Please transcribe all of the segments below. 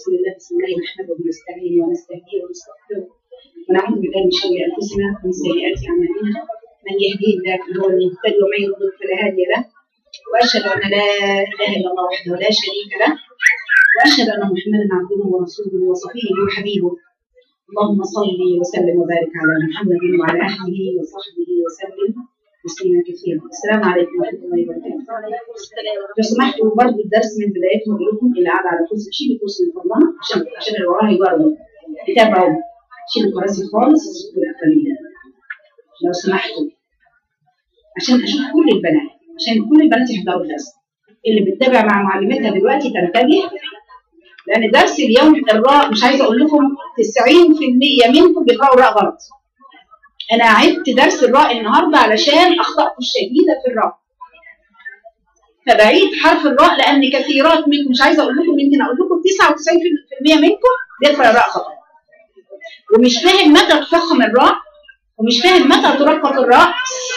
بسم الله بسم الله نحمده ونستعين ونستهديه ونستغفره ونعوذ بالله من شر انفسنا ومن سيئات اعمالنا من يهديه الله فهو المهتدي ومن يضلل فلا هادي له واشهد ان لا اله الا الله وحده لا شريك له واشهد ان محمدا عبده ورسوله وصفيه وحبيبه اللهم صل وسلم وبارك على محمد وعلى اهله وصحبه وسلم تسليما كثيرا السلام عليكم ورحمه الله وبركاته لو سمحتوا برضه الدرس من بدايته بقول لكم اللي قاعد على كرسي شيلوا كرسي من فضلها عشان عشان اللي وراها يجربوا يتابعوا شيلوا الكراسي خالص وسيبوا الاخرين لو سمحتوا عشان اشوف كل البنات عشان كل البنات يحضروا الدرس اللي بتتابع مع معلمتها دلوقتي تنتبه لان درس اليوم الراء مش عايزه اقول لكم 90% منكم بيقراوا الراء غلط انا عدت درس الراء النهارده علشان اخطات الشديده في الراء فبعيد حرف الراء لان كثيرات منكم مش عايزه اقول لكم يمكن اقول لكم 99% منكم بيقرا الراء خطا ومش فاهم متى تفخم الراء ومش فاهم متى ترقق الراء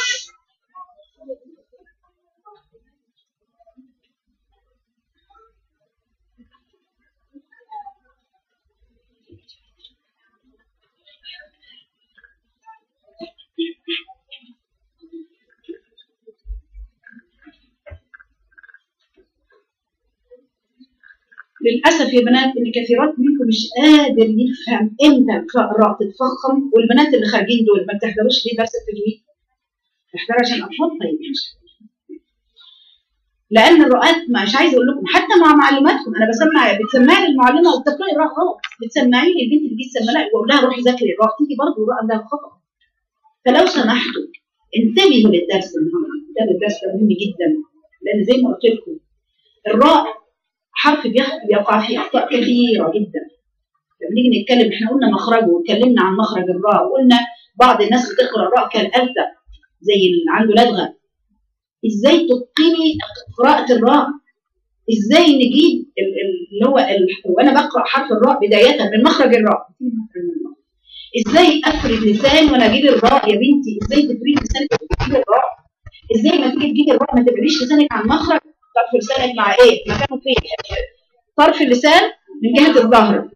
للاسف يا بنات ان كثيرات منكم مش قادر يفهم امتى الراء تتفخم والبنات اللي خارجين دول ما بتحضروش ليه درس التجويد؟ تحضروا عشان اطفال طيب ماشي لان الرؤات مش عايزه اقول لكم حتى مع معلماتكم انا بسمع بتسمعي للمعلمه وبتقراي الراء غلط بتسمعي لي البنت اللي تسمع لها واقول لها روحي ذاكري الراء تيجي برضه الراء عندها خطا فلو سمحتوا انتبهوا للدرس النهارده ده الدرس ده مهم جدا لان زي ما قلت لكم الراء حرف بيقع فيه اخطاء كثيره جدا لما نيجي نتكلم احنا قلنا مخرجه واتكلمنا عن مخرج الراء وقلنا بعض الناس بتقرا الراء كالالفه زي اللي عنده لدغه ازاي تتقني قراءه الراء ازاي نجيب اللي هو وانا بقرا حرف الراء بدايه من مخرج الراء ازاي افرد لسان وانا اجيب الراء يا بنتي ازاي تفرد لسانك وتجيب الراء ازاي ما تيجي تجيبي الراء ما تبعديش لسانك عن مخرج طرف لسانك مع ايه مكانه فين طرف اللسان من جهه الظهر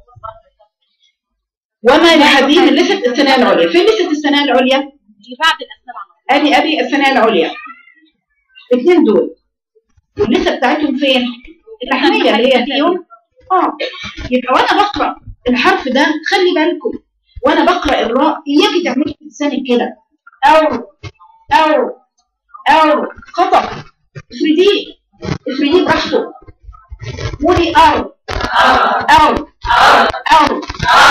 وما لحبيب لست الثنايا العليا فين لست الثنايا العليا اللي بعد الاسنان ادي ادي الثنايا العليا الاثنين دول واللسه بتاعتهم فين اللحميه اللي هي فيهم اه يبقى وانا بقرا الحرف ده خلي بالكم وانا بقرا الراء اياكي تعملي لسانك كده او او او خطا افرديه افرديه براحته قولي او او او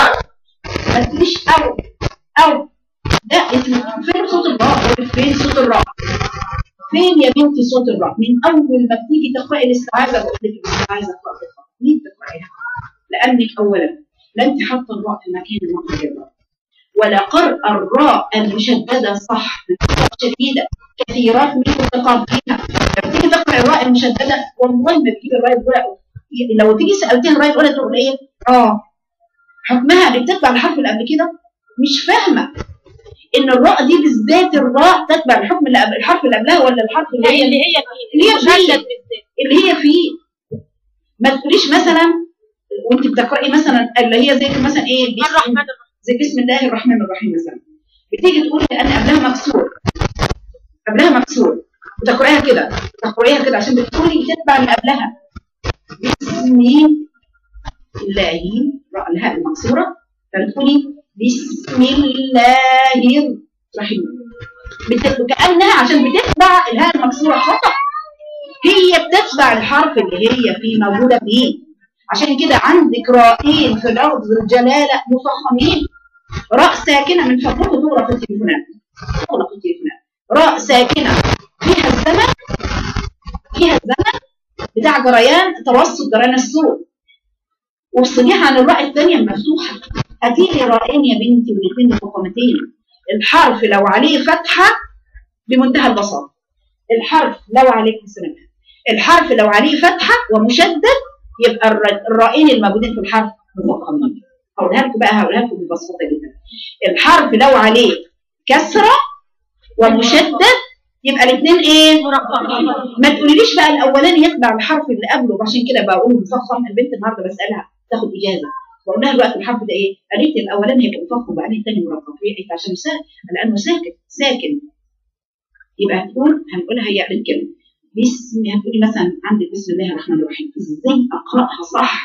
ما تقوليش او او ده اسمه فين صوت الراء فين صوت الراء فين يا بنتي صوت الراء من اول ما بتيجي تقراي الاستعاذه بقول لك الاستعاذه اقراها مين تقرايها لانك اولا لا انت حاطه الراء في مكان مخرج الراء ولا قرأ الراء المشددة صح شديدة كثيرات منكم تقع فيها لما تيجي تقرأ الراء المشددة والله ما بتجيب الراء الأولى لو تيجي سألتين الراء الأولى تقول إيه؟ آه حكمها اللي بتتبع الحرف اللي قبل كده مش فاهمة إن الراء دي بالذات الراء تتبع الحكم اللي قبل الحرف اللي قبلها ولا الحرف اللي هي اللي هي فيه اللي هي مشدد فيه بالذات اللي هي فيه ما تقوليش مثلا وانت بتقرأي مثلا اللي هي زي مثلا ايه بسم الرحمن الرحيم زي بسم الله الرحمن الرحيم مثلا بتيجي تقول ان قبلها مكسور قبلها مكسور وتقرايها كده تقرايها كده عشان بتقولي تتبع اللي قبلها بسم الله راء الهاء المكسوره فبتقولي بسم الله الرحيم بت- كانها عشان بتتبع الهاء المكسوره خطا هي بتتبع الحرف اللي هي فيه موجوده فيه عشان كده عندك رائين في لفظ الجلاله مفخمين راء ساكنه من فضلكم تغلق التليفونات تغلق التليفونات راء ساكنه فيها الزمن فيها الزمن بتاع جريان توسط جريان الصوت وافصليها عن الراء الثانيه المفتوحه هاتيلي رائين يا بنتي والاثنين مفخمتين الحرف لو عليه فتحه بمنتهى البساطه الحرف لو عليه السلام الحرف لو عليه فتحه ومشدد يبقى الر- الرائين الموجودين في الحرف مفخمين هقولها لكم بقى هقولها لكم ببساطه جدا الحرف لو عليه كسره ومشدد يبقى الاثنين ايه ما تقوليليش بقى الاولاني يتبع الحرف اللي قبله عشان كده بقول مفخم البنت النهارده بسالها تاخد اجازه بقول لها الوقت الحرف ده ايه؟ قالت لي الاولاني هيبقى مفخم وبعدين الثاني مرقق ليه؟ قالت عشان ساكن لانه ساكن ساكن يبقى هتقول هنقولها هي بالكلمه بسم هتقولي مثلا عندك بسم الله الرحمن الرحيم ازاي اقراها صح؟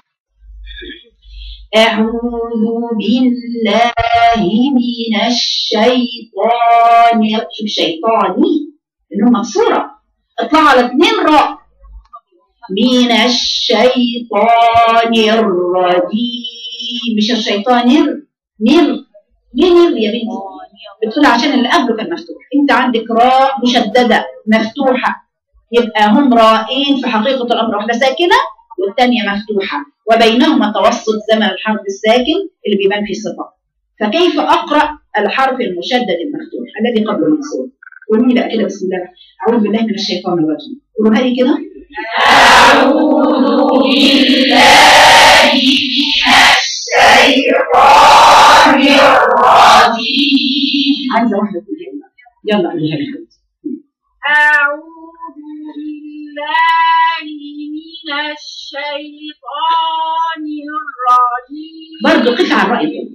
أعوذ بالله من الشيطان شوف شيطاني إنه مكسورة اطلع على اثنين راء من الشيطان الرجيم مش الشيطان نر نر ليه نر يا بنتي بتقول عشان اللي قبله كان مفتوح انت عندك راء مشددة مفتوحة يبقى هم رائين في حقيقة الأمر واحدة ساكنة والثانية مفتوحة وبينهما توسط زمن الحرف الساكن اللي بيبان فيه صفة فكيف أقرأ الحرف المشدد المفتوح الذي قبله المكسور قولوا لي بقى كده بسم الله أعوذ بالله من الشيطان الرجيم قولوا لي كده أعوذ بالله من الشيطان الرجيم عايزة واحدة تقولها لي بقى. يلا قولها لي حبيبتي أعوذ بالله من الشيطان الرجيم برضه قف على الرأي كده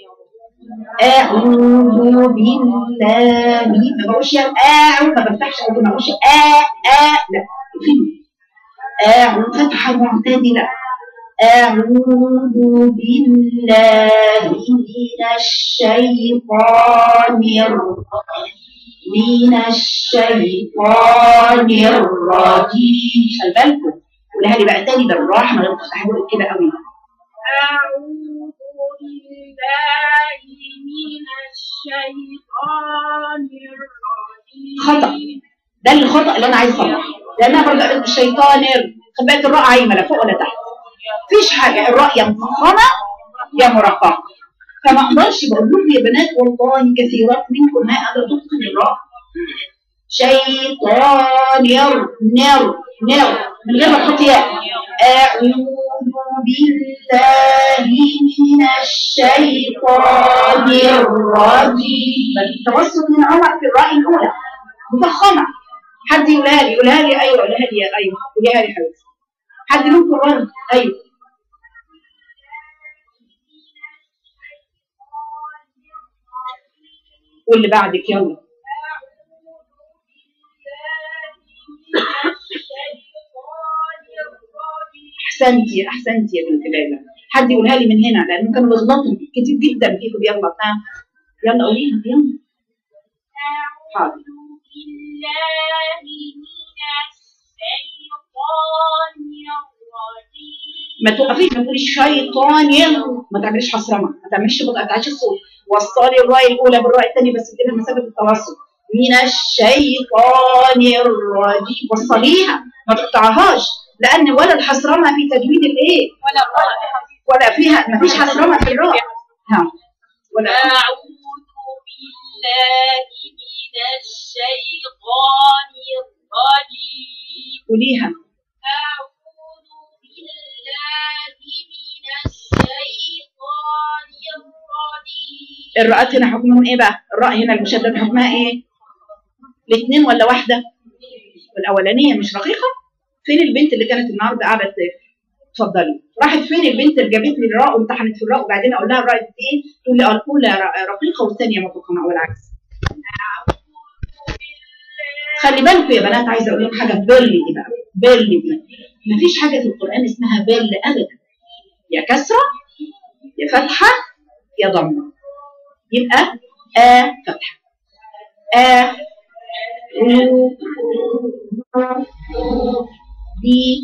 أعوذ بالله ما بقولش يا أعوذ ما بفتحش أو ما بقولش آ آ لا فين أعوذ فتحة معتدلة أعوذ بالله من الشيطان الرجيم من الشيطان الرجيم خلي بالكم قولها لي بقى تاني بالراحة من غير ما تفتحي بقك كده قوي أعوذ بالله من الشيطان الرجيم خطأ. ده الخطأ اللي أنا عايز أصلحه لأنها برضه قالت الشيطان خد بالك الراء عايمة لا فوق ولا تحت مفيش حاجة الراء يا مفخمة يا مرققة فما اقدرش بقول لكم يا بنات والله كثيرات منكم ما قادرة تتقن الراء شيطان ير نر نر من غير ما تحط ياء أعوذ بالله من الشيطان الرجيم التوسط من عمق في الراء الأولى مفخمة حد يقولها لي يقولها لي أيوه يقولها لي أيوه قوليها لي حبيبتي حد منكم ورد أيوه واللي بعدك يلا احسنتي احسنتي يا بنت ليلى حد يقولها لي من هنا لان كانوا بيغلطوا كتير جدا فيكم بيغلط ها يلا قوليها يلا حاضر بالله من الشيطان الرجيم ما توقفيش ما تقوليش شيطان يلا ما تعمليش حصرمه ما تعمليش ما تقطعيش الصوت وصلي الراء الاولى بالراء الثانيه بس كده مسافه التوسط من الشيطان الرجيم وصليها ما تقطعهاش لان ولا الحصرمه في تجويد الايه ولا ولا فيها ما فيش حصرمه في الراء ها ولا أعوذ بالله من الشيطان الرجيم قوليها أعوذ بالله من الشيطان الرجيم الراءات هنا حكمهم ايه بقى الراء هنا المشدد حكمها ايه الاثنين ولا واحده الاولانيه مش رقيقه فين البنت اللي كانت النهارده قاعده ت- اتفضلي راحت فين البنت اللي جابت لي الراء وامتحنت في الراء وبعدين اقول لها الراء دي ايه تقول لي الاولى ر- رقيقه والثانيه مفخمه او العكس خلي بالكم يا بنات عايزه اقول لكم حاجه بل دي بقى بل دي مفيش حاجه في القران اسمها بل ابدا يا كسره يا فتحه يا ضمه يبقى آ فتحه آ أو بي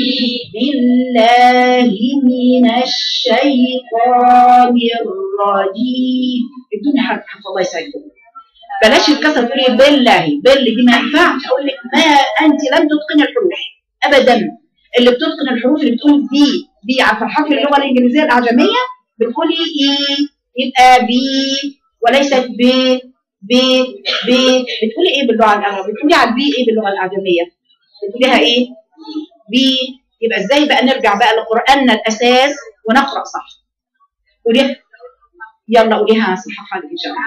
بالله من الشيطان الرجيم ادوني حرف حرف الله يسعدكم بلاش الكسر تقولي بالله بال دي ما ينفعش اقول لك ما انت لم تتقن الحروف ابدا اللي بتتقن الحروف اللي بتقول دي دي عارفه الحرف اللغه الانجليزيه الاعجميه بتقولي اي يبقى بي وليست ب ب ب بتقولي ايه باللغه العربيه بتقولي على البي ايه باللغه الاعجميه بتقوليها ايه بي يبقى ازاي بقى نرجع بقى لقراننا الاساس ونقرا صح قوليها يلا قوليها صح حالك ان شاء الله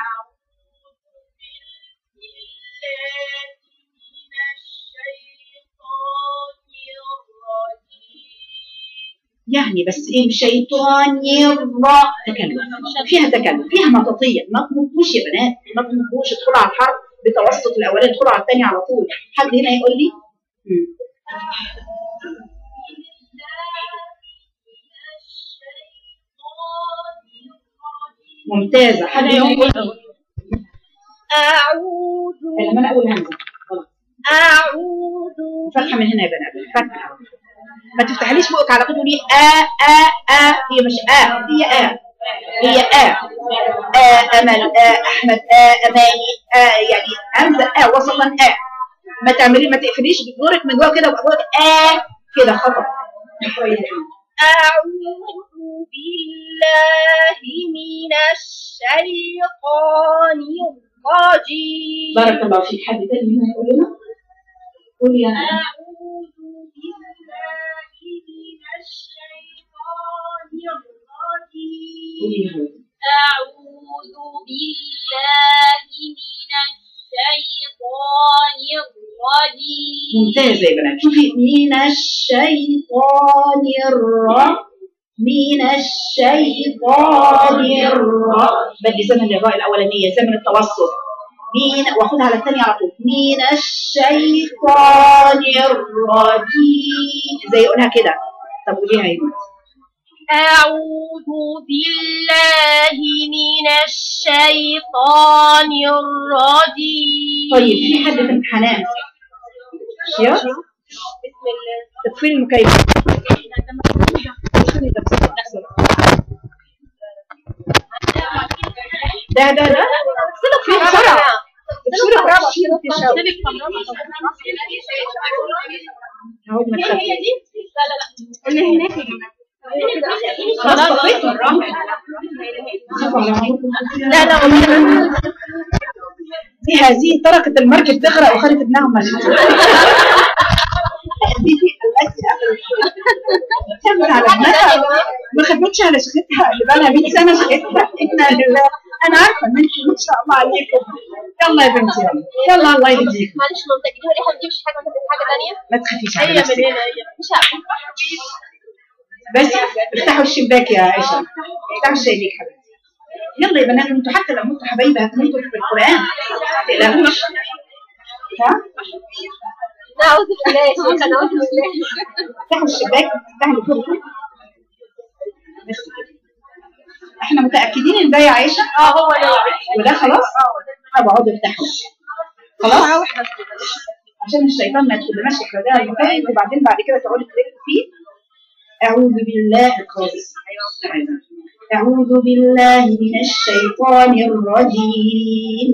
يعني بس ايه شيطان يرى تكلم فيها تكلم فيها مطاطية ما تمطوش يا بنات ما تمطوش ادخلوا على الحرف بتوسط الاولاني ادخلوا على الثاني على طول حد هنا يقول لي مم. ممتازة حد هنا يقول أعوذ لما انا اقول همزة خلاص أعوذ فتحة من هنا يا بنات فتحة ما تفتحليش بقك على طول تقولي آ آ آ هي مش آ هي آ هي آ آ أمل آ أحمد آ أماني آ يعني همزة آ وسطا آ ما تعملي ما تقفليش بدورك من جوه كده وبقولك آ كده خطأ أعوذ بالله من الشيطان الرجيم بارك الله فيك حد تاني هنا يقول لنا قول يا أعوذ بالله من الشيطان الرجيم قولي يا حبيبتي. أعوذ بالله من الشيطان الرجيم ممتازة يا بنات شوفي من الشيطان الر من الشيطان الر بدي زمن الراء الأولانية زمن التوسط من واخدها على الثانية على طول من الشيطان الرجيم زي يقولها كده طب قوليها يا بنات أعوذ بالله من الشيطان الرجيم طيب في حد في امتحانات شيا بسم الله تطفيل المكيف ده ده ده في بسرعة تفصيل برافو اهو ما تخافي اللي هناك يا جماعة خلاص طفيت لا لا والله دي هذه تركت المركب تغرق وخدت ابنها ومشت دي دي التي كمل على ابنها ما خدتش على شقتها اللي بقى لها 100 سنه شقتها انا لله انا عارفه ان انتوا ما شاء الله عليكم يلا يا بنتي يلا يلا الله يهديكم معلش لو متأكدين ريحة تجيبش حاجة تجيب حاجة تانية ما تخافيش على هي من نفسك هنا هي مش عارفة بس افتحوا الشباك يا عائشه افتحوا الشباك حبيبتي يلا يا بنات انتوا حتى لو انتوا حبايبي هتموتوا في القران ما تقلقوش ها نعوذ بالله يا شيخة نعوذ بالله افتحوا الشباك افتحوا اللي فوق بس كده احنا متاكدين ان ده يا عائشه اه هو ده وده خلاص طب اقعدوا افتحوا خلاص عشان الشيطان ما يدخلناش احنا المكيف وبعدين بعد كده تقعدوا تلفوا فيه أعوذ بالله خالص أعوذ بالله من الشيطان الرجيم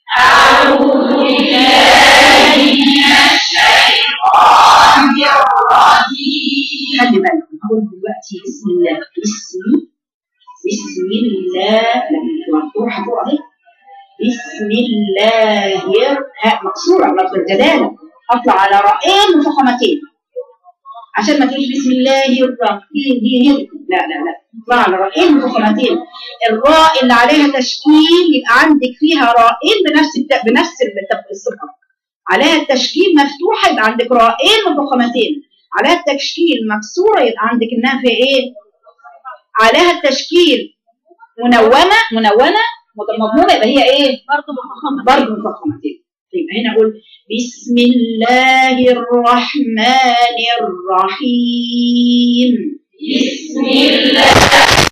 خلي بالكم أقول دلوقتي بسم الله بسم بسم الله لما مفتوحة فوق أهي بسم الله هاء مكسورة لفظ الجلالة أطلع على رأين مفخمتين عشان ما تقوليش بسم الله الرحمن الرحيم لا لا لا اطلع على رأين مفخمتين الراء اللي عليها تشكيل يبقى عندك فيها رائين بنفس الت... بنفس الت- الصفة عليها التشكيل مفتوحة يبقى عندك رائين مفخمتين عليها التشكيل مكسورة يبقى عندك انها في ايه عليها التشكيل منونة منونة مضمونة يبقى هي ايه برضه مفخمة برضه مفخمتين يبقى هنا اقول بسم الله الرحمن الرحيم بسم الله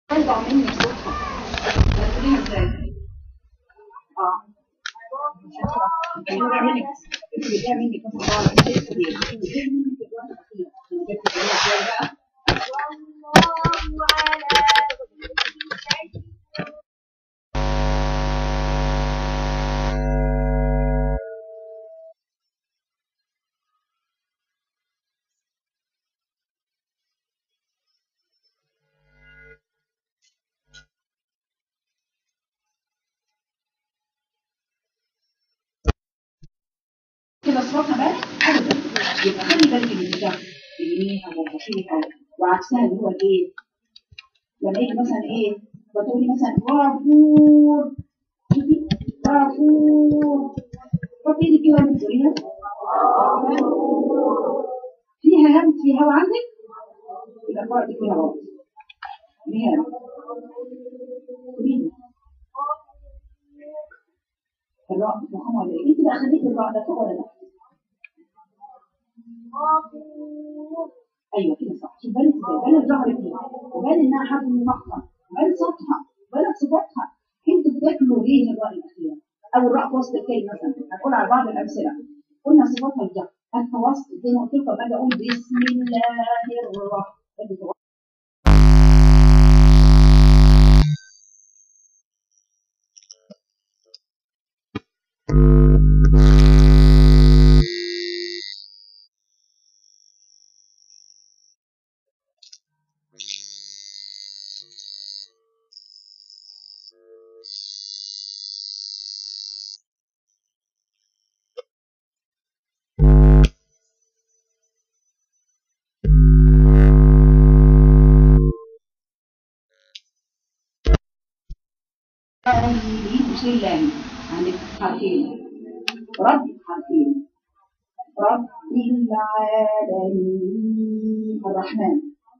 ترجع مني صوتها هتقوليها ازاي؟ اه ايوه اعملي انت بتعملي مني كم صغار انت بتعملي مني في الوقت الاخير جبت الكلام ازاي بقى؟ والله على كل شيء كده صوتها بقى ابدا يبقى خلي بالك من ده اليمين او البسيط او وعكسها اللي هو الايه؟ لما يجي مثلا ايه؟ بتقولي مثلا غفور شوفي غفور حطي ايدك كده وانت بتقوليها فيها هم في هوا عندك؟ يبقى القراءة دي فيها غلط ليه؟ قولي الراء مفهومة ولا ايه؟ انت بقى خليتي الراء ده فوق ولا لا؟ غفور ايوه كده صح شوف بالك ازاي بالك ظهر فيها وبال انها حرف من مقطع بال صوتها بالك صفاتها انتوا بتاكلوا ليه الراء الاخيره او الراء في وسط الكلمه مثلا هنقول على بعض الامثله قلنا صفاتها الجهر التوسط زي ما قلت لكم باجي اقول بسم الله الرحمن يريد بسم الله عندك حرفين رب حرفين رب العالمين الرحمن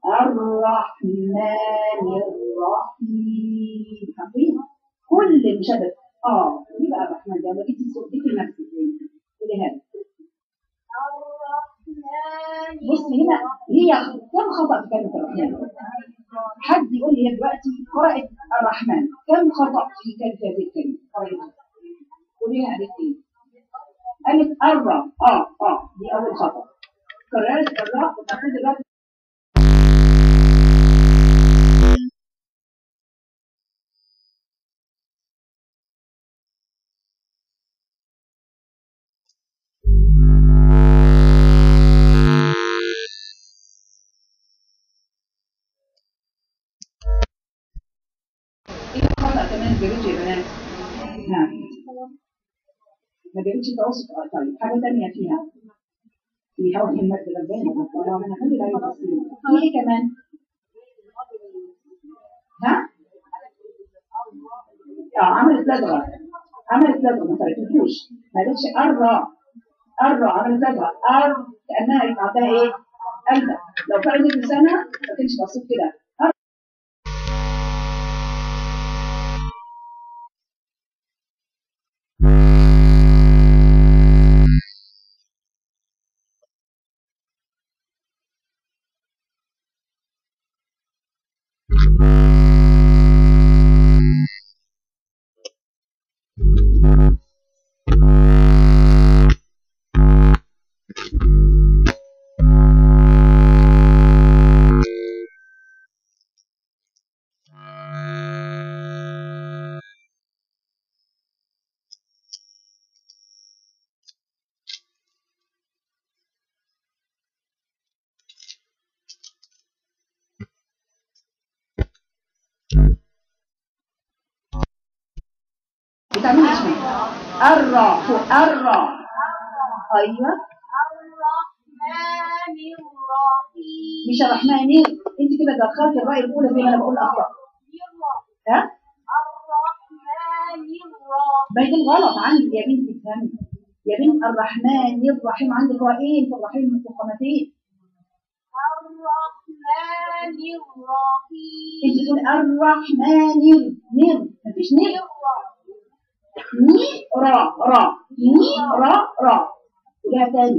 الرحمن الرحيم حرفين كل مشابه اه دي بقى الرحمن دي لما جيتي الصوت دي لنفسك قولي هذا الرحمن بصي هنا هي كم خطأ في كلمة الرحمن حد يقول لي دلوقتي قرأت الرحمن كم خطأ في كلمة هذه الكلمة قرأتها قوليها قالت ايه قالت الراء اه اه دي أول خطأ كررت الراء وتاخد دلوقتي ايه خطأ كمان ما جابتش يا بنات نعم ما جابتش توسط آه، طيب حاجة تانية فيها في حرف المد لبين ولا من حد لا يفصل في ايه كمان ها اه عملت لدغة عملت لدغة ما فرقتوش ما قالتش الراء الراء عملت لدغة ار كأنها يبقى عندها ايه قلبة لو فرقت لسانها ما كانش بصيت كده أر- بتعملي اسمه الراء فوق الراء ايوه الرحمن الرحيم مش الرحمن انت كده دخلت الراء الاولى زي ما انا بقول اخطا ها الرحمن الرحيم ما هي دي الغلط عندك يا بنتي افهمي يا بنت الرحمن الرحيم عندك رايين في الرحيم مفخمتين الرحمن الرحيم انت تقول الرحمن نر مفيش نر ني را را ني را را وجهه تاني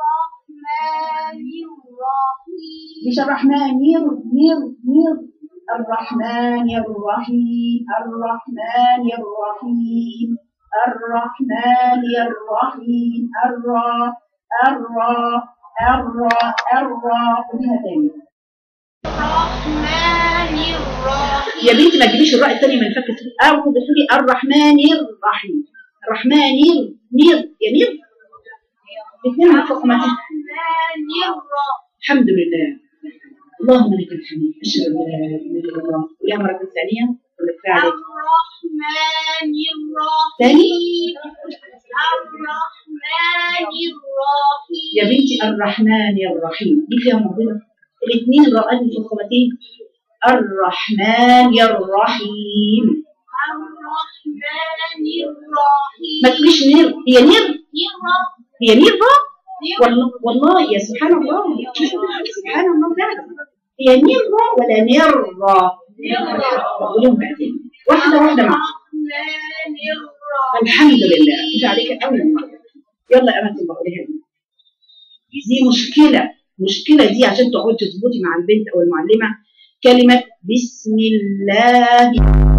الرحمن الرحيم مش الرحمن نير نير نير الرحمن الرحيم الرحمن الرحيم الرحمن الرحيم الرا الرا الرا الرا قوليها تاني الرحمن الرحيم يا بنتي ما تجيبيش الراء الثانيه من فك او بتقولي الرحمن الرحيم الرحمن نير يا نير الاثنين مفخمتين الرحمن الرحيم الحمد لله اللهم لك الحمد اشهد ان لا اله الا الله وليها مره ثانيه ولا كفايه عليك الرحمن تاني الرحيم الرحمن الرحيم يا بنتي الرحمن الرحيم دي فيها معضله الاثنين الراءات مفخمتين الرحمن الرحيم الرحمن ما الرحيم تقوليش نير هي نير الرحمن هي نير بقى والله والله يا سبحان الله سبحان الله فعلا هي نيرة ولا نيرة قولهم بعدين واحدة واحدة معك الرحيم الحمد لله انت عليك أول مرة يلا يا أمانة الله قوليها لي دي مشكلة مشكلة دي عشان تقعدي تظبطي مع البنت أو المعلمة كلمة بسم الله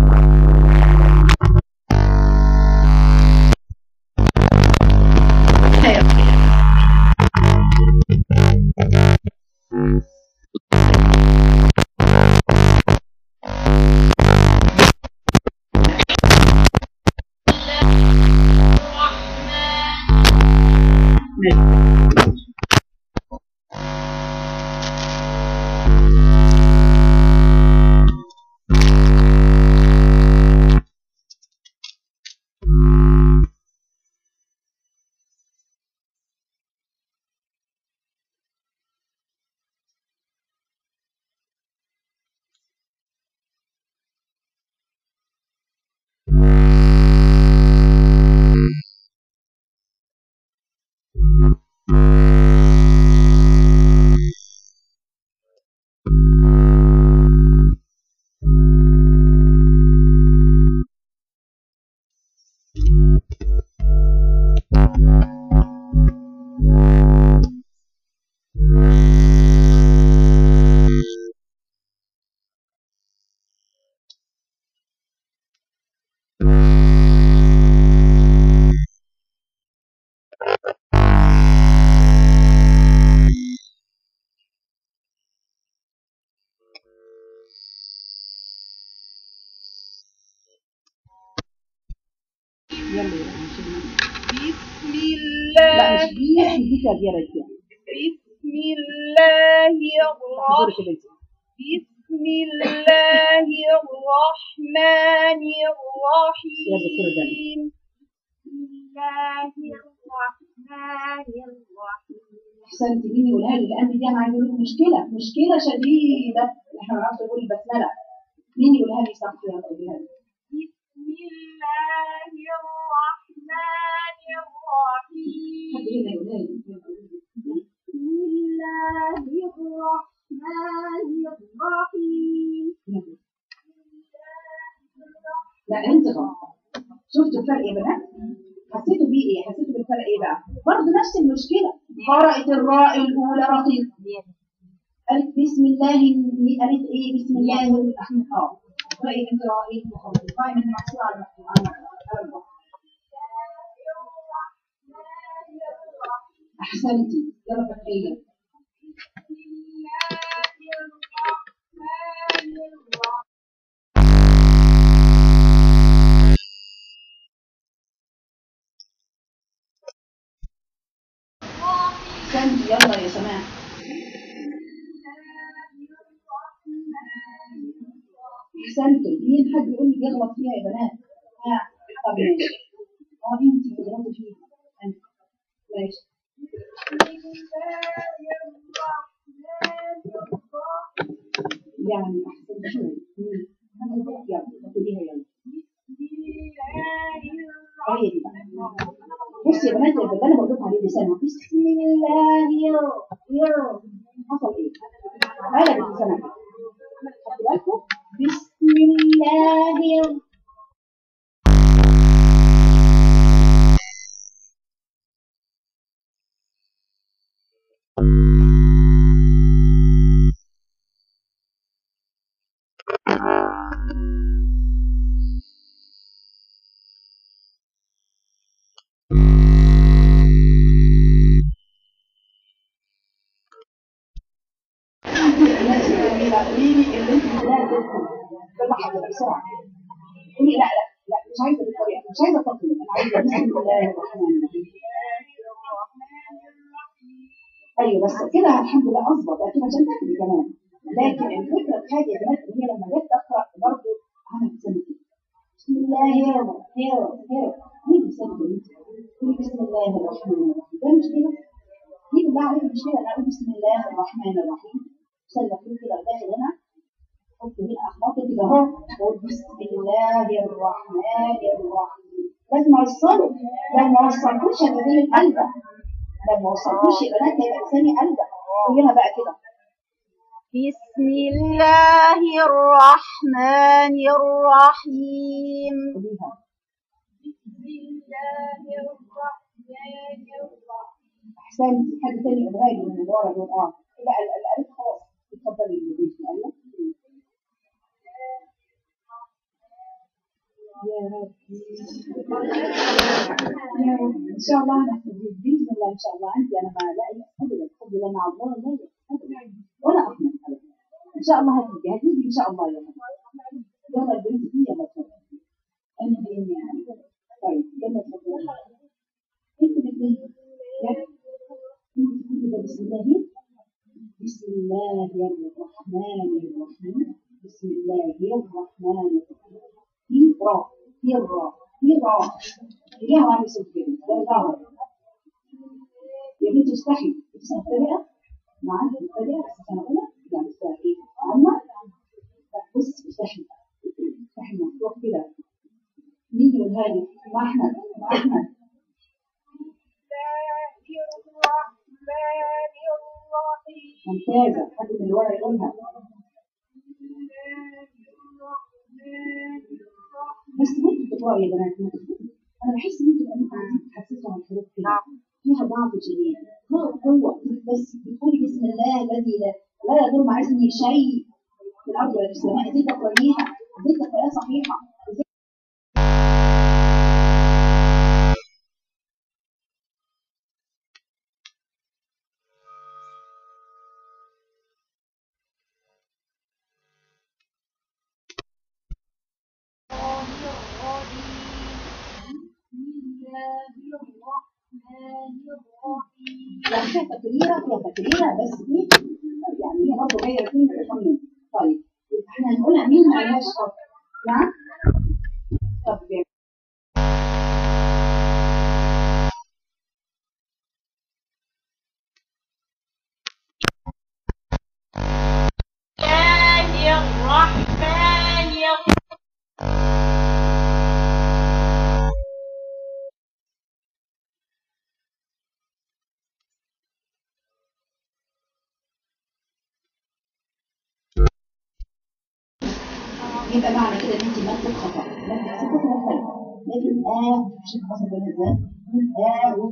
يلا يا بسم لا الله مش دي دي فيها زيادة كده بسم الله الرحمن حضورك يا بنتي بسم الله الرحمن الرحيم بسم الله الرحمن الرحيم احسنتي مين يقولها لي لان دي انا عايزه اقول لكم مشكله مشكله شديده احنا ما بنعرفش نقول البسمله مين يقولها لي صح يلا قوليها لي بسم الله الرحمن الرحيم حد هنا يقولها لي بسم الله الرحمن الرحيم يلا. لا انت غلط شفتوا الفرق يا بنات حسيتوا بيه ايه حسيتوا بالفرق ايه بقى برضه نفس المشكله قرأت الراء الاولى رقيق قالت بسم الله قالت ايه بسم الله الرحمن اه قرأي انت رأيك وخلاص قائمة المحصول على المحصول على المحصول احسنتي يلا فتحيه بسم الله الرحمن الرحيم احسنتي يلا يا سماح احسنتم مين حد يقول لي بيغلط فيها يا بنات ها طب ماشي اه انت بتغلطي فيها انت ماشي يعني احسن شوي مين؟ يلا قوليها يلا هي دي بقى بصي يا بنات اللي انا بقول لكم عليه لسانها بسم الله يو يو حصل ايه؟ قلبت لسانها خدوا بالكم بسم الله يو جميله قولي لي اللي انت بتقولها لكم بالراحه كده بسرعه قولي لا لا لا مش عايزه بالطريقه مش عايزه تطلب انا عايزه بسم الله الرحمن الرحيم ايوه بس كده الحمد لله اظبط ده كده عشان تاكلي كمان لكن الفكره في حاجه يا بنات ان هي لما جت تقرا برضه عملت سنه كده بسم الله هيرو هيرو هيرو مين بيسمي كده؟ قولي بسم الله الرحمن الرحيم ده مش كده؟ دي بالله عليك مش كده انا اقول بسم الله الرحمن الرحيم استنى كده كده داخل هنا حط هنا اخبط كده اهو قول بسم الله الرحمن الرحيم لازم اوصله لو ما وصلتوش هيبقى زي القلبه لو ما وصلتوش يبقى ده هيبقى لساني قلبه قوليها بقى كده بسم الله الرحمن الرحيم قوليها احسنت حد تاني ابراهيم من اللي ورا دول اه لا ال- الالف خلاص اتفضلي اللي بيجي الالف يا رب يا رب ان شاء الله انا هستفيد باذن الله ان شاء الله انت انا ما لا يأس ابدا الحمد لله مع الله لا يأس ابدا ولا احمد ابدا ان شاء الله هتيجي هتيجي ان شاء الله يا رب يلا البنت دي يلا اتفضلي انا دي يعني طيب يلا اتفضلي انت الاثنين بسم الله بسم الله الرحمن الرحيم بسم الله الرحمن الرحيم في را في را في را ليه ما عم يصير كده ده ظاهر يا بنت استحي بس مبتدئه معاك مبتدئه بس سنه اولى يعني اسمها ايه عمر بص استحي استحي مفتوح كده مين يقولها لي مع احمد مع احمد ممتازة حد من الورق يقولها بس وانتوا بتقرأوا يا بنات ما تخافوا. انا بحس ان انتوا انتوا عايزين تحسسوا عن الحروف كده فيها ضعف شديد ها قوة بس بتقولي بسم الله الذي لا لا يضر مع اسمه شيء في الارض ولا في السماء ازاي تقرأيها ازاي تقرأيها صحيحة ازاي يعني فيها تكريرة فيها تكريرة بس ايه يعني هي برضه جاية فين الرقمين طيب يبقى احنا هنقولها مين ما لهاش خط نعم طب جميل. الله الرحمن الرحيم يبقى معنى كده ان انت مكتوب خطا لكن حسبته مختلف لكن آه مش خاصة بين ازاي أعوذ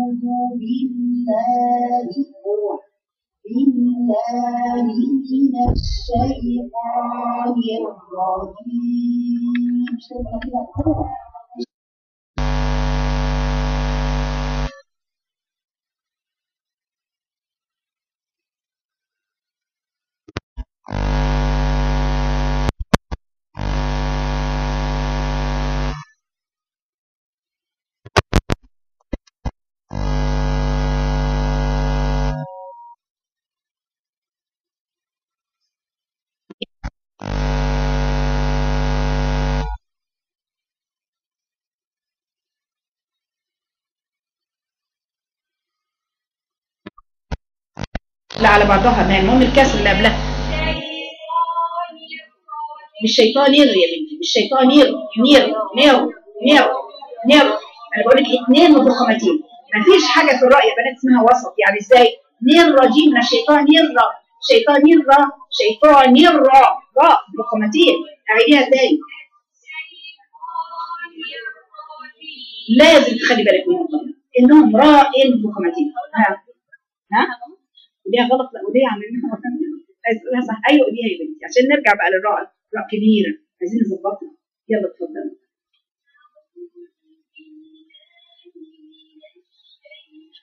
بالله هو بالله من الشيطان الرجيم مش كده كده لا على بعضها ما المهم الكسر اللي قبلها مش شيطان ير يا بنتي مش شيطان ير نير نير نير نير انا بقول لك اثنين مفخمتين ما فيش حاجه في الراي يا بنات اسمها وسط يعني ازاي نير رجيم من الشيطان ير شيطان ير شيطان ير را مفخمتين اعيديها تاني لازم تخلي بالك من النقطه دي. انهم راء مفخمتين ها ها وديها غلط لا وديها عاملينها عايز تقولها صح ايوه قوليها يا بنتي عشان نرجع بقى للراء راء كبيره عايزين نظبطها يلا اتفضلي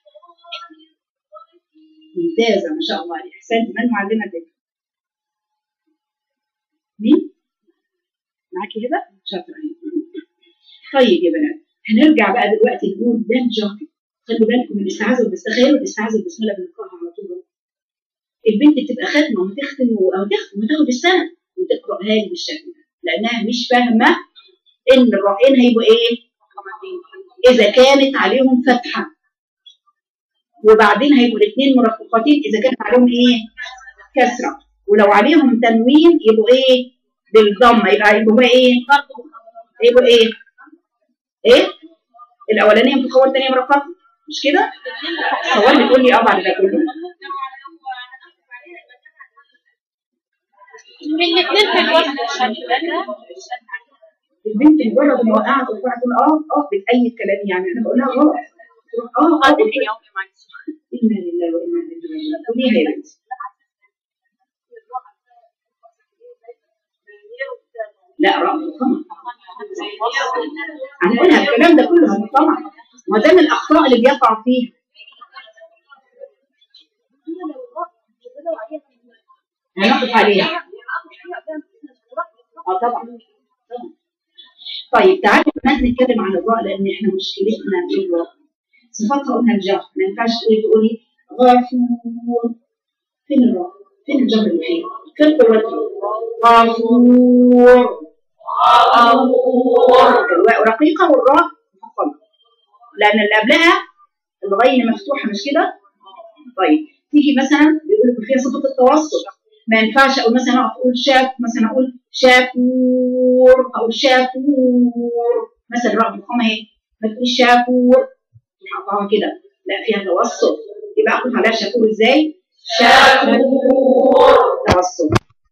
ممتازه ما شاء الله احسنت من معلمتك مين معاكي هبه شاطره أهي. طيب يا بنات هنرجع بقى دلوقتي نقول ده الجهر خلي بالكم من الاستعاذه والبسخير والاستعاذه والبسمله بنقراها على طول البنت بتبقى ختمه وتختم او تختم وتاخد السنه وتقراها لي بالشكل ده لانها مش فاهمه ان الرائين هيبقوا ايه؟ اذا كانت عليهم فتحه وبعدين هيبقوا الاثنين مرققتين اذا كانت عليهم ايه؟ كسره ولو عليهم تنوين يبقوا ايه؟ بالضمه يبقى يبقوا بقى ايه؟ يبقوا ايه؟ ايه؟ الاولانيه مفخمه والثانيه مرققه مش كده؟ صور بتقول لي اه بعد ده كله من الاثنين في الوسط البنت مجرد ان وقعت وقعت تقول اه اه بتأيد كلامي يعني انا بقول لها غلط تروح اه اه قلت لها انا لله وانا اليه راجعون قوليها يا بنتي لا رأي طبعا هنقولها الكلام ده كله هنطلع ما ده من الاخطاء اللي بيقع فيها هنقف عليها اه طبعا طبعا طيب تعالوا بنات نتكلم عن الراء لان احنا مشكلتنا في الراء صفاتها قلنا الجهر ما ينفعش تقولي تقولي غفور فين الراء؟ فين الجهر اللي فيه؟ فين قوته؟ غفور الواء رقيقة والراء مفخمة لأن اللي قبلها الغين مفتوحة مش كده؟ طيب تيجي مثلا بيقول لك فيها صفة التوسط ما ينفعش اقول مثلا اقف اقول شاك مثلا اقول شاكور او شاكور مثلا الراء مفخمة اهي ما تقوليش شاكور نحطها كده لا فيها توسط يبقى اقف عليها شاكور ازاي؟ شاكور توسط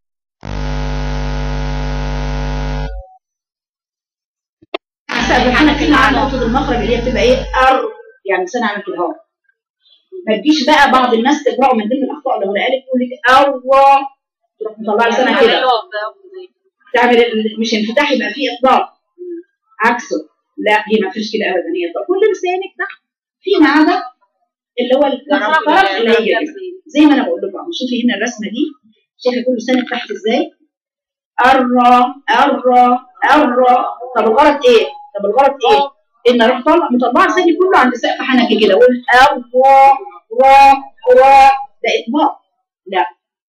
سأبحانك كلمة عن نقطة المخرج اللي هي بتبقى ايه ار يعني لسان عامل كده اهو ما تجيش بقى بعض الناس تقرأوا من ضمن الاخطاء اللي هقولها لك تقول لك اروا تروح مطلعه لسانها كده تعمل ال- مش انفتاح يبقى فيه اطلاق عكسه لا هي ما فيش كده ابدا هي طب كل لسانك تحت في معدة اللي هو الطرف اللي هي كده زي ما انا بقول لكم اهو شوفي هنا الرسمه دي شايفه كل لسانك تحت ازاي ارى ارى ارى طب الغلط ايه طب الغلط ايه ان اروح طالع مطلعه لساني كله عند سقف حنكي كده اقول ارى را را ده اطباق لا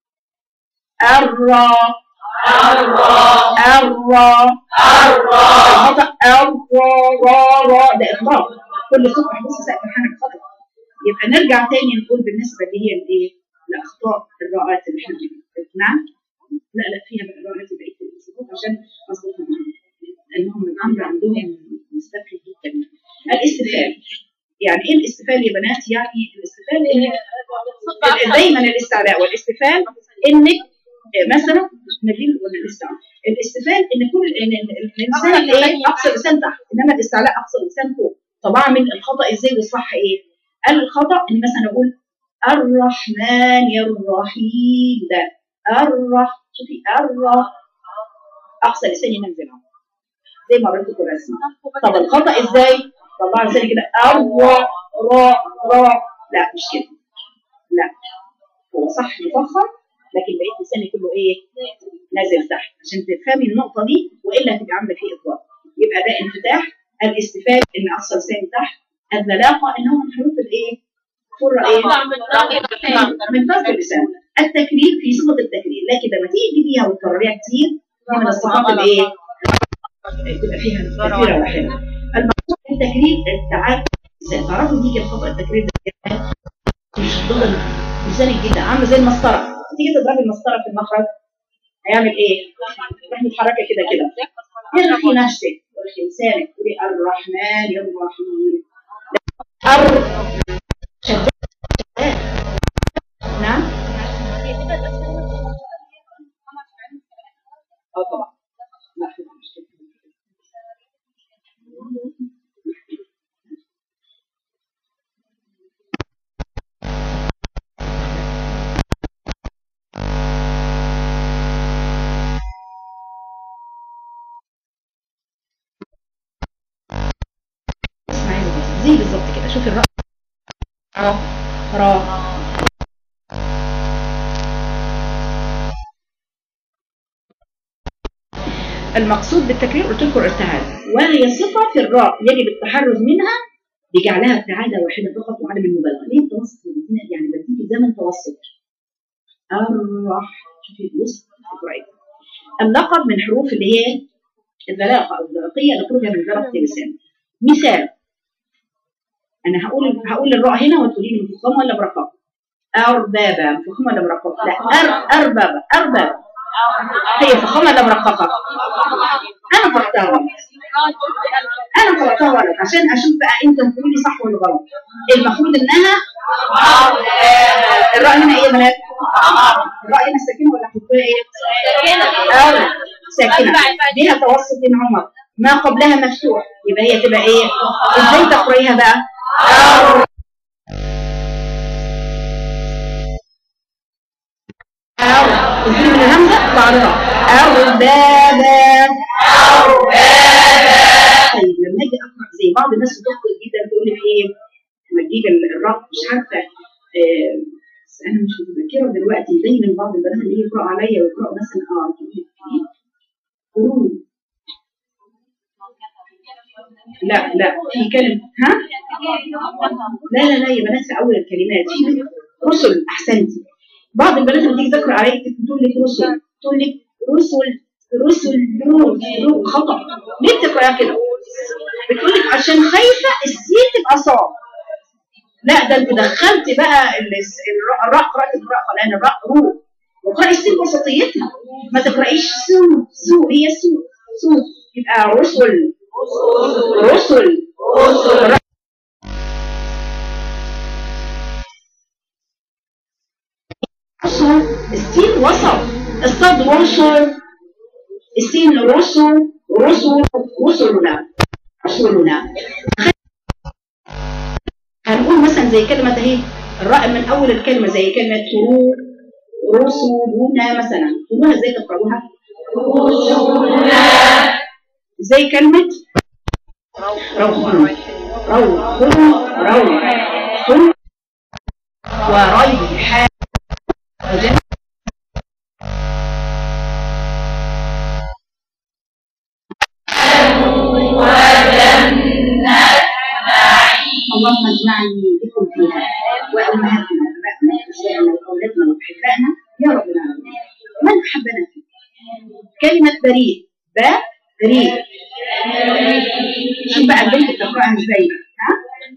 ارى ارى ارى الخطا ارى را را ده اطباق كل صوت محبوس في سقف الحنك فقط يبقى نرجع تاني نقول بالنسبه اللي هي الايه الاخطاء الراءات اللي احنا بنقولها. نعم لا لا فيها بقى الراءات بقيه الصفات عشان اظبطها معاهم لانهم الامر عندهم مستفيد جدا الاستفهام يعني ايه الاستفهام يا بنات يعني الاستفهام إن دايما الاستعلاء والاستفهام انك مثلا نجيب ولا الاستعلاء الاستفهام ان كل ان إن الانسان ايه اقصى لسان تحت انما الاستعلاء اقصى لسان فوق طب اعمل الخطا ازاي والصح ايه الخطا ان مثلا اقول الرحمن الرحيم ده الرح شوفي الرح اقصى لساني ينزل اهو زي ما قريت في الرسمه طب الخطا ازاي طلع لساني كده الرا را را لا مش كده لا هو صح مفخم لكن بقيت لساني كله ايه نازل تحت عشان تفهمي النقطه دي والا تبقى عامله فيه اطلاق يبقى ده انفتاح الاستفاده ان اقصى لساني تحت الذلاقه ان هو من حروف الايه فرة ايه من طرف اللسان التكرير في صفه التكرير لكن لما تيجي تجيبيها وتكرريها كتير دي من الصفات الايه تبقى فيها كثيره واحده المقصود بالتكرير التعاد تعرفوا دي كده خطا التكرير ده مش ضمن لسانك جدا عامله زي المسطره تيجي تضربي المسطره في المخرج هيعمل ايه؟ تروح متحركه كده كده ارخي نفسك ارخي لسانك قولي الرحمن الرحيم ار شداد نعم اه طبعا لا طبعا مش كده اسمعي بس زي بالظبط كده شوفي الراء را را المقصود بالتكرير قلت لكم ارتعاد وهي صفة في الراء يجب التحرز منها بجعلها ابتعادة واحدة فقط وعدم المبالغة ليه التوسط هنا يعني بديك زمن توسط الرح شوفي الوسط القرآن اللقب من حروف اللي هي الذلاقة أو الذلاقية اللي خروجها من ذلقة اللسان مثال أنا هقول هقول الراء هنا وتقولي لي مفخمة ولا مرققة أربابا مفخمة ولا مرققة لا أر أربابا أربابا هي فخمة ولا مرققة أنا فرقتها غلط أنا فرقتها غلط عشان أشوف بقى أنت تقولي صح ولا غلط المفروض إنها الراء هنا إيه يا بنات؟ الراء هنا ساكنة ولا حطها إيه؟ أو ساكنة ليها توسط بين عمر ما قبلها مفتوح يبقى هي تبقى إيه؟ إزاي تقرأيها بقى؟ أو تزيد من الهمزة بعدها أربابا طيب لما اجي اقرا زي بعض الناس بتخطئ جدا تقول لي ايه لما تجيب الرب مش عارفه آه بس انا مش متذكره دلوقتي دايما بعض البنات اللي يقرأوا عليا ويقرأوا مثلا اه تقول لي ايه قرون لا لا في كلمه ها لا لا لا يا بنات في اول الكلمات في رسل احسنتي بعض البنات لما تيجي تقرا عليك تقول لك رسل تقول لك رسل رسل درو درو خطا ليه بتقراها كده؟ بتقول لك عشان خايفه السين تبقى صاد لا ده انت دخلت بقى ال- الراء الراء قرات الراء لان الراء رو وقرأي السين بوسطيتها ما تقرايش سو سو هي سو سو يبقى رسل رسل رسل رسل السين وسط الصاد رسل السين رسل رسل رسلنا رسلنا هنقول مثلا زي كلمة اهي الراء من أول الكلمة زي كلمة ترو رسلنا مثلا تقولوها ازاي تقرأوها؟ زي كلمة روح روح روح وريحان وجنة اللهم اجمعني بكم فيها وامهاتنا وابائنا وازواجنا واولادنا واحبائنا يا رب العالمين من احبنا فيك كلمه بريء با بريء شوف بقى البنت بتقراها ازاي ها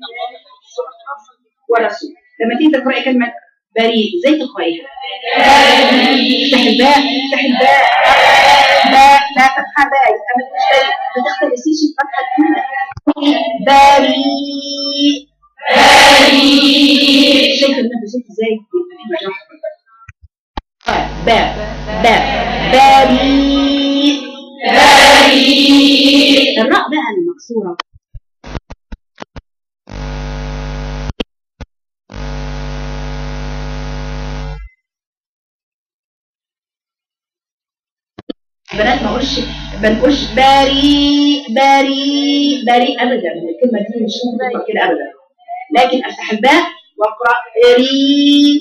ورسول لما تيجي تقراي كلمه بريء ازاي تقرايها؟ افتح الباء افتح الباء باء لا تفتح باء يبقى ما تشتري ما تختلسيش الفتحه الاولى بريء بريء شايفه النبي صوت ازاي؟ يبقى في نجاح باء باء بريء بريء الراء بقى المكسوره بنات ما اقولش ما نقولش بريء بريء بريء ابدا الكلمه دي مش ممكن تبقى كده ابدا لكن افتح الباء واقرا ري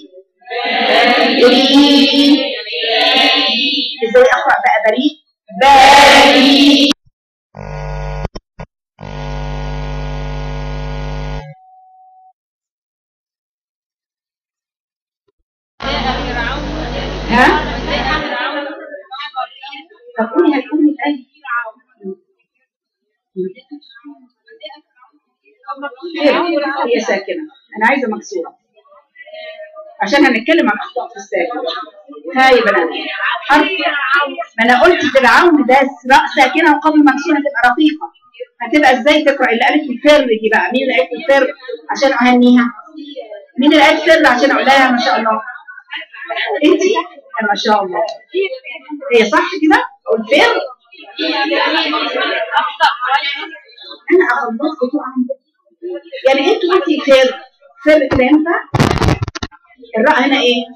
ري ازاي اقرا بقى بريء بريء ها طب قولي هتقولي الايه هي ساكنه انا عايزه مكسوره عشان هنتكلم عن اخطاء في الساكن هاي يا بنات حرف ما انا قلت فرعون ده راء ساكنه وقبل مكسوره تبقى رقيقه هتبقى ازاي تقرا اللي قالت الفر دي بقى مين اللي قالت الفر عشان اهنيها مين اللي قالت فر عشان اقول لها ما شاء الله انت ما شاء الله هي صح كده اقول فر انا اخلصت طبعا يعني انتوا قلتي فر فر كده ينفع الراء هنا ايه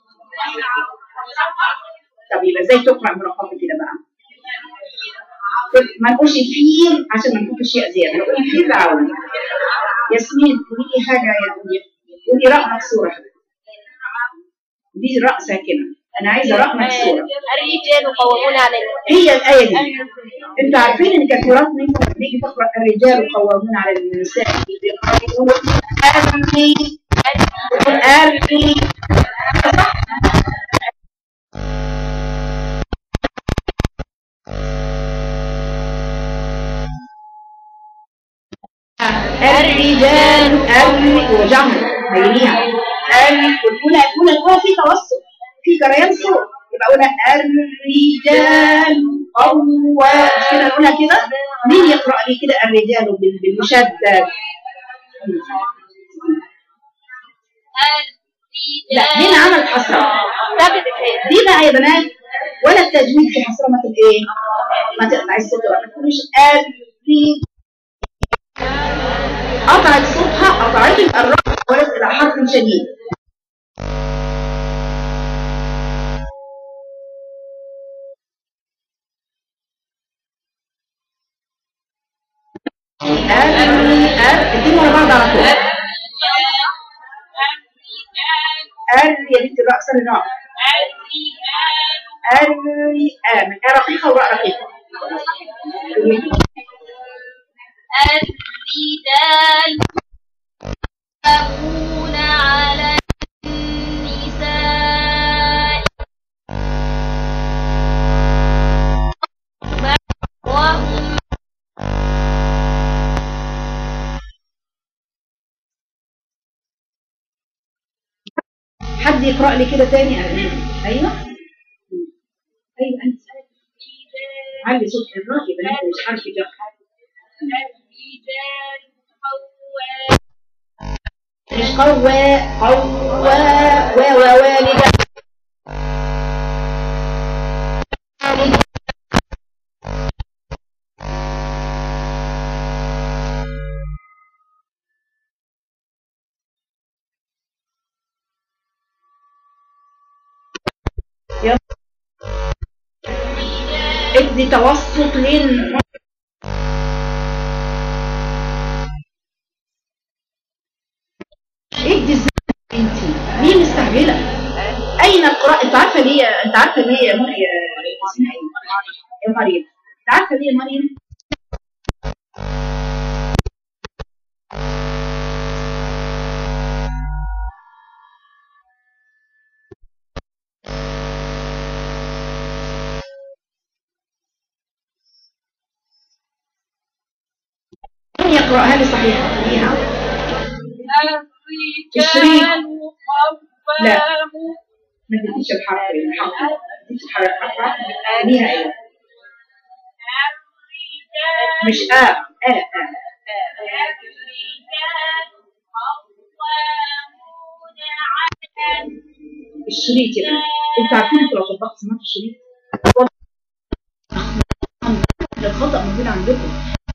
طب يبقى ازاي تقرا مرققه كده بقى ما نقولش فيل عشان ما نحطش شيء زياده نقول فيل عون ياسمين قولي لي حاجه يا دنيا قولي راء مكسوره دي راء ساكنه انا عايزه راء مكسوره الرجال قوامون على هي الايه دي انتوا عارفين ان كثيرات منكم لما بيجي تقرا الرجال قوامون على النساء بيقولوا ارمي ارمي الرجال ارمي وجمع هينيها ارمي والاولى الاولى الاولى في توسط في جريان صوت يبقى اقولها الرجال قوى كده اقولها كده مين يقرا لي كده الرجال بال- بالمشدد لا مين عمل حسره ثابت كده دي بقى يا بنات ولا التجويد في حسره ما تبقى ايه ما تقطع الصوت ولا ما تقوليش الرجال قطعت صوتها قطعت الراء ولد الى حرف شديد أرمي أر اديهم ورا بعض على طول أر يا بنت الراء سر الراء أرمي آمن آه رقيقة وراء رقيقة الرجال يقومون على النساء وهم حد يقرأ لي كده تاني أيوه أيوه أنت علي صوت الراء يا بنات مش حرف جر الرجال قوامون مش قوى قوى و و والدة يلا. ادي توسط لل ادي ازاي انت مين مستعجله اين القراءه انت عارفه ليه انت عارفه ليه يا مريم اسمها ايه يا مريم انت عارفه ليه يا مريم من يقرأها لي صحيحة فيها الشريك. لا. قوامون ما تديش الحرف الحرف ما تديش الحرف الحرف ليها ايه مش آ آ آ الشريط يا بنات انتوا عارفين انتوا لو طبقت سمعتوا الشريط ده الخطأ موجود عندكم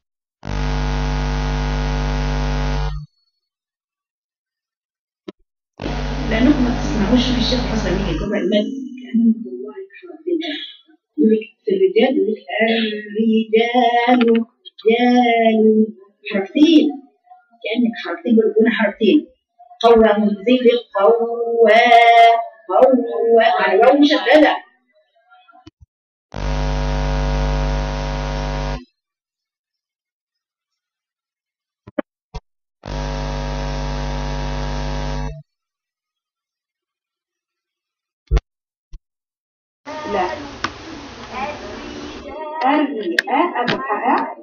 لانكم ما تسمعوش في الشيخ حسن يجي يقرا المد كانه والله حرفين يقول لك في الرجال يقول لك الرجال رجال حرفين كانك حرفين بيقولوا حرفين قوى منزل قوى قوى على واو مشدده لا أري أ أبو حاء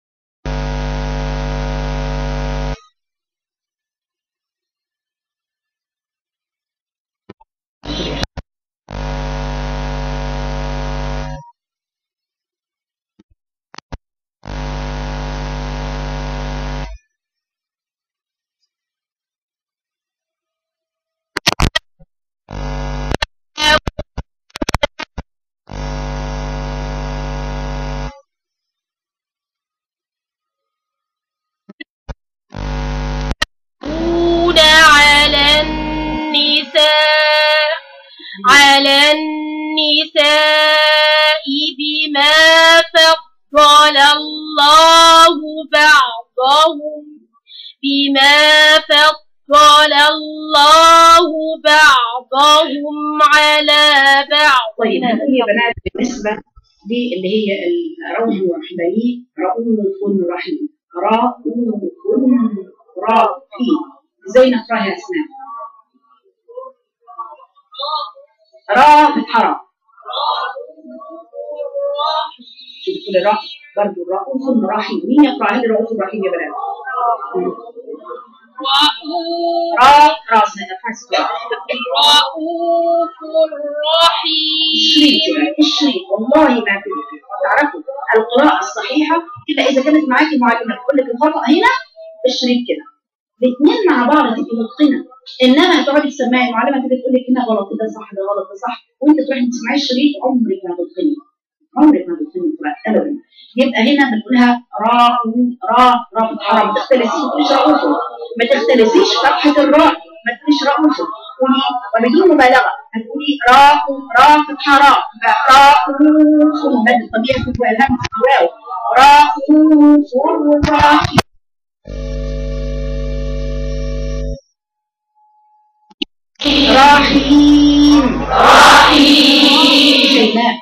يحضون على النساء على النساء بما فضل الله بعضهم بما فضل فضل الله بعضهم على بعض طيب نقول يا بنات بالنسبة للي هي الروح والرحمن رؤوف رحيم رؤوف رحيم ازاي نقراها يا اسماء را فتحة را شوف كل را برضه رؤوف رحيم مين يقرأ هذا رؤوف رحيم يا بنات را راسنا فتحة رؤوف رحيم الشريط الشريط والله ما في تعرفوا القراءة الصحيحة إلا إذا كانت معاكي معلمة تقول لك الخطأ هنا الشريط كده الاثنين مع بعض تبقي متقنة إنما تقعدي تسمعي المعلمة تيجي تقول لك هنا غلط ده صح ده غلط ده صح وأنت تروحي تسمعي الشريط عمرك ما هتتقني عمرك ما هتتقني القراءة أبدا يبقى هنا بنقولها را را را فتحة ما تختلسيش ما تقوليش رؤوف ما تختلسيش فتحة الراء ما تقوليش رؤوف قولي وبدون مبالغة هتقولي را را فتحة را رؤوف مد الطبيعي في الهمس واو رؤوف رحيم رحيم رحيم شيماء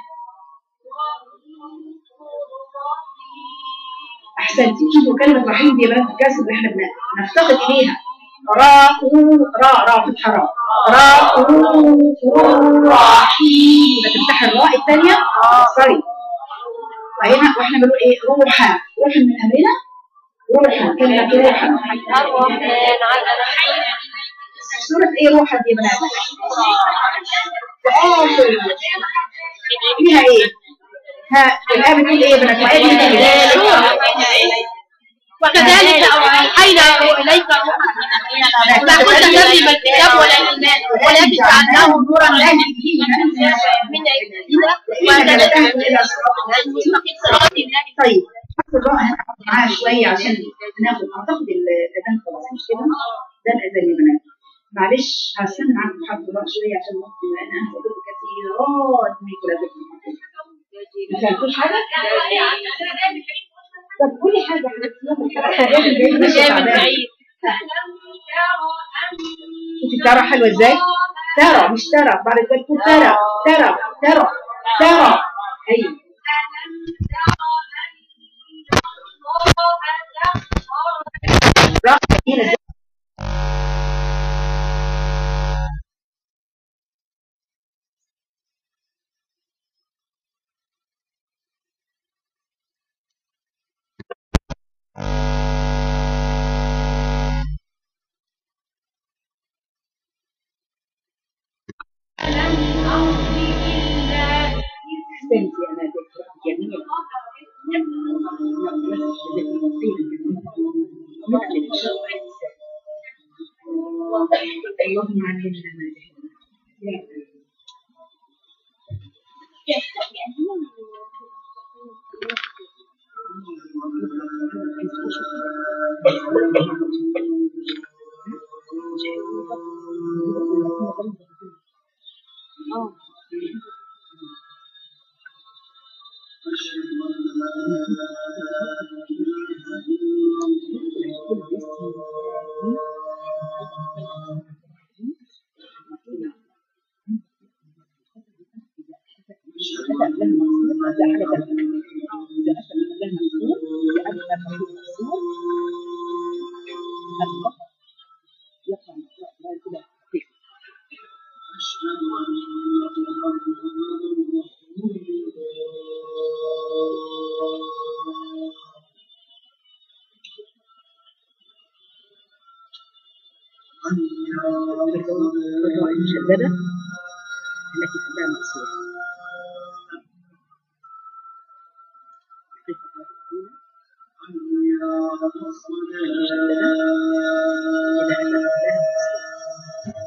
احسنتي شوفوا كلمه رحيم دي يا بنات الكسر اللي احنا بن- نفتقد اليها را را را فتحه را را رحيم يبقى تفتح الراء الثانيه سوري وهنا واحنا بنقول ايه روحا روحا من امرنا روحا كلمه روحا الرحمن على سوره ايه روحا دي يا بنات وآخر فيها ايه ها الآية بتقول ايه يا بنات الآية بتقول ايه وكذلك أوحينا إليك ما كنت تدري ما الكتاب ولا الإيمان ولكن جعلناه نورا نهدي به من نشاء من عبادنا وهديناه إلى صراط المستقيم صراط الله طيب حط الراء هنقعد معاها شوية عشان ناخد أعتقد الأذان خلاص مش كده ده الأذان يا بنات معلش هستنى عنكم حط الراء شوية عشان نقضي لأن أنا فضلت كثيرات من كلابات ما فهمتوش حاجة؟ طب قولي حاجة حبيبتي مش جاي من بعيد شوفي ترى حلوة ازاي؟ ترى مش ترى بعد كده تقول ترى ترى ترى ترى ايوه راح هنا ازاي؟ احسنتي انا ذكرت جميل اللهم علمنا ما جهلنا الراء المشددة التي قبلها مكسورة إذا أتى قبلها مكسورة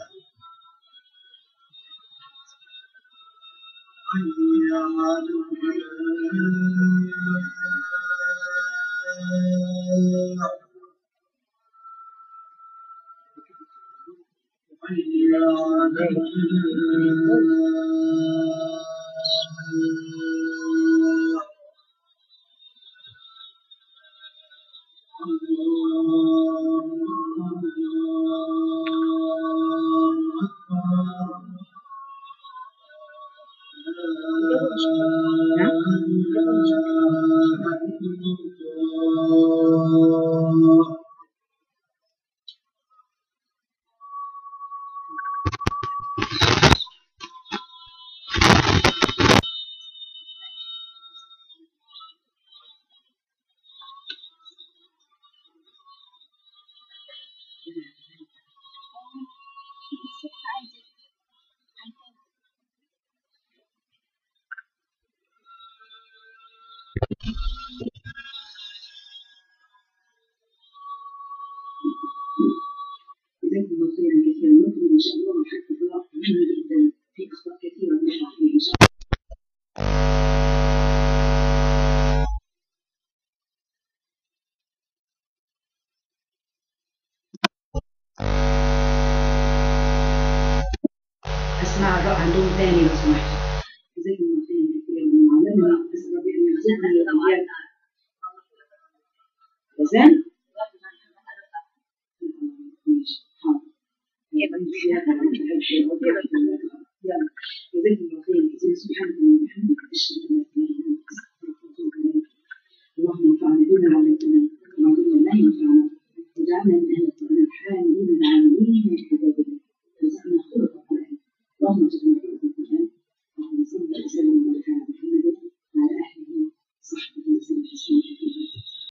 جزاكم الله خيرا كثيرا ممكن ان شاء الله حتى قراءة مهمة جدا في اخطاء كثيرة نقع فيها ان شاء الله اسمع الرأي عندهم تاني لو سمحت جزاكم الله خيرا كثيرا وعلمنا اسال ربي ان يرزقني واياك اذان ماشي حاضر جزاكم الله خيرا كثيرا سبحانك وبحمدك اشهد ان لا اله الا انت استغفرك واتوب اليك اللهم انفعنا بما علمتنا وعلمنا ما ينفعنا واجعلنا من اهل